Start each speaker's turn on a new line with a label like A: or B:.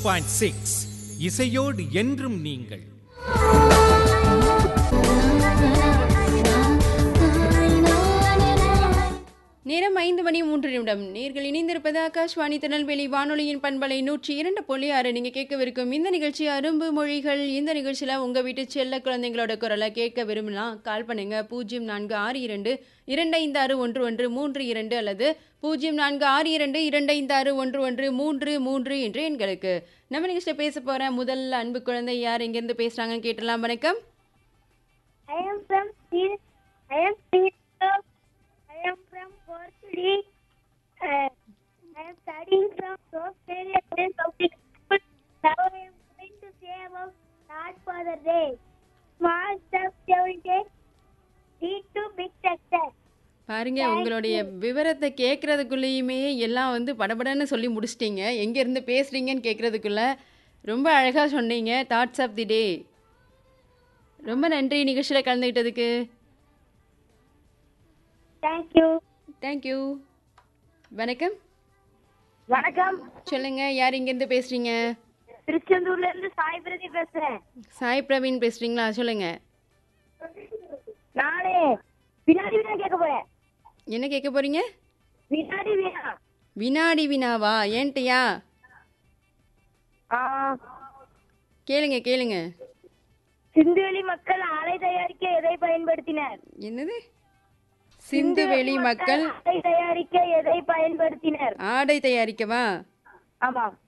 A: Point six இசையோடு என்றும் நீங்கள்
B: நேரம் ஐந்து மணி மூன்று நிமிடம் நேர்கள் இணைந்திருப்பது ஆகாஷ்வாணி திருநெல்வேலி வானொலியின் பண்பலை நூற்றி இரண்டு புள்ளி ஆறு நீங்கள் கேட்கவிருக்கும் இந்த நிகழ்ச்சி அரும்பு மொழிகள் இந்த நிகழ்ச்சியில் உங்கள் வீட்டு செல்ல குழந்தைங்களோட குரலை கேட்க விரும்பலாம் கால் பண்ணுங்க பூஜ்ஜியம் நான்கு ஆறு இரண்டு இரண்டு ஐந்து ஆறு ஒன்று ஒன்று மூன்று இரண்டு அல்லது பூஜ்ஜியம் நான்கு ஆறு இரண்டு இரண்டு ஐந்து ஆறு ஒன்று ஒன்று மூன்று மூன்று என்று எண்களுக்கு நம்ம நிகழ்ச்சியில் பேச போகிற முதல் அன்பு குழந்தை யார் எங்கேருந்து பேசுகிறாங்கன்னு கேட்டலாம் வணக்கம்
C: I am from Steel. I am Steel. I am from Portugal. Uh, I am studying from software and public school. Now I am going to say about Lord Father Day. Small steps every day lead to big success.
B: பாருங்க உங்களுடைய விவரத்தை கேட்கறதுக்குள்ளேயுமே எல்லாம் வந்து படபடன்னு சொல்லி முடிச்சிட்டீங்க எங்கேருந்து பேசுகிறீங்கன்னு கேட்குறதுக்குள்ள ரொம்ப அழகாக சொன்னீங்க தாட்ஸ் ஆஃப் தி டே ரொம்ப நன்றி நிகழ்ச்சியில் கலந்துக்கிட்டதுக்கு
C: Thank you.
B: தேங்க்யூ வணக்கம்
C: வணக்கம்
B: சொல்லுங்க யார் இங்கேருந்து பேசுகிறீங்க
C: திருச்செந்தூர்ல இருந்து சாய் பிரதி பேசுறேன்
B: சாய் பிரவீன் பேசுகிறீங்களா சொல்லுங்க
C: நானே வினாடி வினா கேட்க போறேன்
B: என்ன கேட்க போகிறீங்க
C: வினாடி வினா
B: வினாடி வினாவா ஏன்ட்டியா கேளுங்க கேளுங்க
C: சிந்துவெளி மக்கள் ஆலை தயாரிக்க எதை பயன்படுத்தினர்
B: என்னது சிந்துவெளி மக்கள்
C: ஆடை தயாரிக்க எதை பயன்படுத்தினர்
B: ஆடை தயாரிக்கவா
C: ஆமாம்